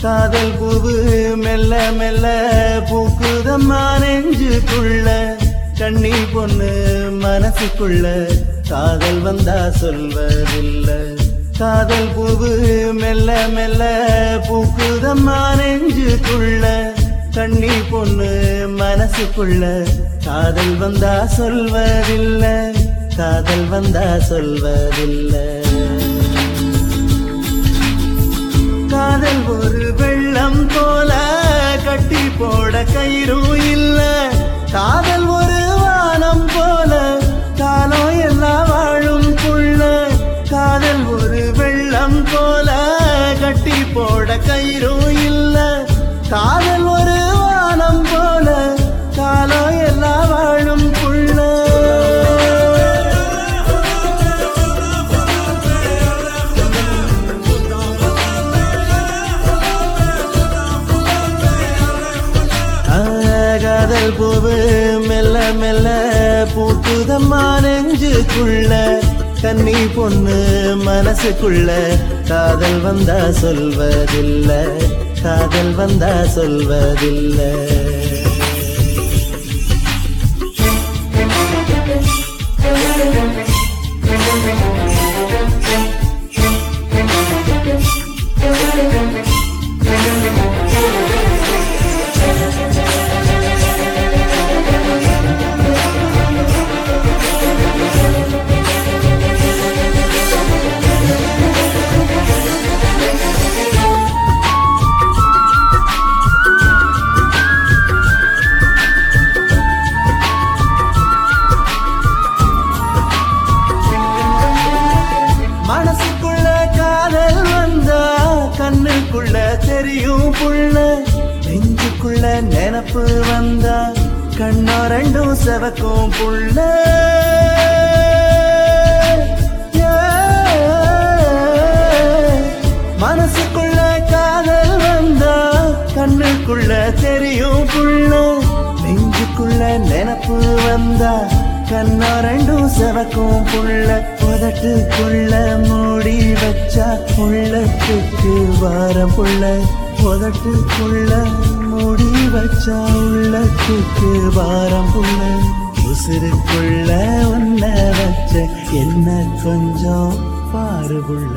காதல் பூவு மெல்ல மெல்ல பூக்குதம்மா நெஞ்சுக்குள்ள கண்ணி பொண்ணு மனசுக்குள்ள காதல் வந்தா சொல்வதில்ல காதல் பூவு மெல்ல மெல்ல பூக்குதம்மா நெஞ்சுக்குள்ள கண்ணி பொண்ணு மனசுக்குள்ள காதல் வந்தா சொல்வதில்ல காதல் வந்தா சொல்வதில்லை காதல் ஒரு வெள்ளம் போல கட்டி போட கயிறும் இல்ல காதல் ஒரு வானம் போல காலம் எல்லாம் வாழும் புள்ள காதல் ஒரு வெள்ளம் போல கட்டி போட கயிறும் இல்ல காதல் ஒரு வானம் போல காலம் எல்லாம் வாழும் புள்ள ஆ, காதல் பூவு மெல்ல மெல்ல பூத்துதம்மா நெஞ்சுக்குள்ள கன்னி பொண்ணு மனசுக்குள்ள காதல் வந்தா சொல்வதில்ல காதல் வந்தா சொல்வதில்ல மனசுக்குள்ள காதல் வந்தா கண்ணுக்குள்ள தெரியும் புள்ள நெஞ்சுக்குள்ள நினப்பு வந்தா கண்ணா ரெண்டும் செவக்கும் புள்ள மனசுக்குள்ள காதல் வந்தா கண்ணுக்குள்ள தெரியும் புள்ள நெஞ்சுக்குள்ள நினப்பு வந்தா கண்ணா ரெண்டும் செவக்கும் புள்ள உதட்டுக்குள்ள மூடி வச்சா உள்ளத்துக்கு வார புள்ள உதட்டுக்குள்ள மூடி வச்சா உள்ளத்துக்கு வாரம் புள்ள உசுருக்குள்ள உன்ன வச்ச என்ன கொஞ்சம் பாரு புள்ள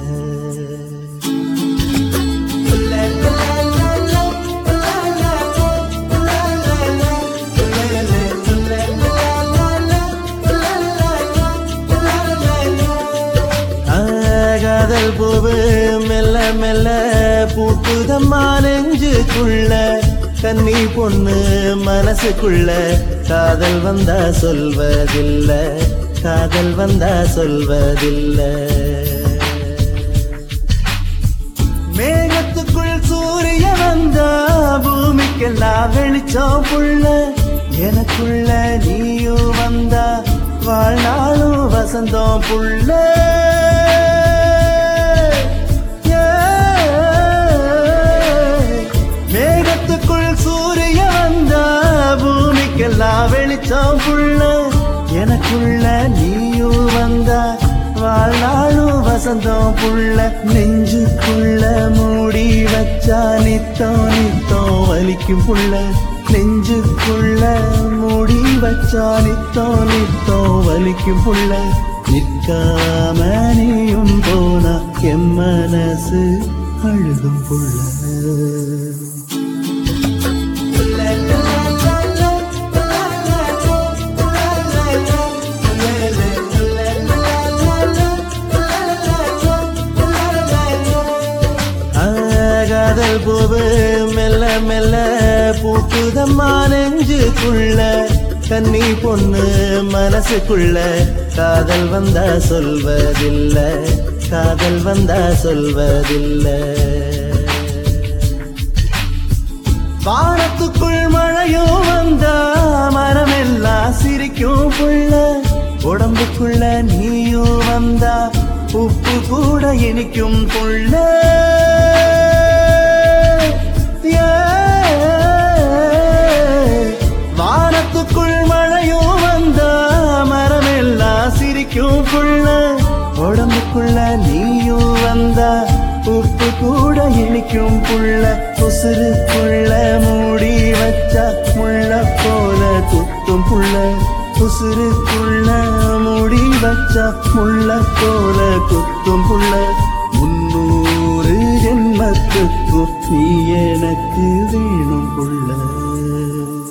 ஆ, காதல் பூவு மெல்ல மெல்ல பூக்குதம்மா நெஞ்சுக்குள்ள கன்னி பொண்ணு மனசுக்குள்ள காதல் வந்தா சொல்வதில்ல காதல் வந்தா சொல்வதில்ல மேகத்துக்குள் சூரிய வந்தா பூமிக்கெல்லாம் வெளிச்சம் புள்ள எனக்குள்ள நீயும் வந்தா வாழ்நாளும் வசந்தம் புள்ள மேகத்துக்குள் சூரிய வந்தா பூமிக்கெல்லாம் வெளிச்சம் புள்ள எனக்குள்ள நீயும் வந்தா வாழ்நாளும் வசந்தம் புள்ள நெஞ்சுக்குள்ள மூடி வச்சா நித்தம் நித்தம் வலிக்கும் புள்ள நெஞ்சுக்குள்ள மூடி வச்சா நித்தம் நித்தம் வலிக்கும் புள்ள நிற்காம நீயும் போனா என் மனசு அழுகும் புள்ள ஆ, காதல் பூவு மெல்ல மெல்ல பூக்குதம்மா நெஞ்சுக்குள்ள கன்னி பொண்ணு மனசுக்குள்ள காதல் வந்தா சொல்வதில்ல காதல் வந்தா சொல்வதில்ல வானத்துக்குள் மழையும் வந்தா மரமெல்லாம் சிரிக்கும் புள்ள உடம்புக்குள்ள நீயும் வந்தா உப்பு கூட இனிக்கும் புள்ள ஏ, வானத்துக்குள் மழையும் வந்தா மரமெல்லாம் சிரிக்கும் புள்ள உடம்புக்குள்ள நீயும் வந்தா உப்பு கூட இனிக்கும் சிரிக்கும் புள்ள உசுருக்குள்ள மூடி வச்சா முள்ள போல குத்தும் புள்ள உசுருக்குள்ள மூடி வச்சா முள்ள போல குத்தும் புள்ள முன்னூறு ஜென்மத்துக்கும் நீ எனக்கு வேணும் புள்ள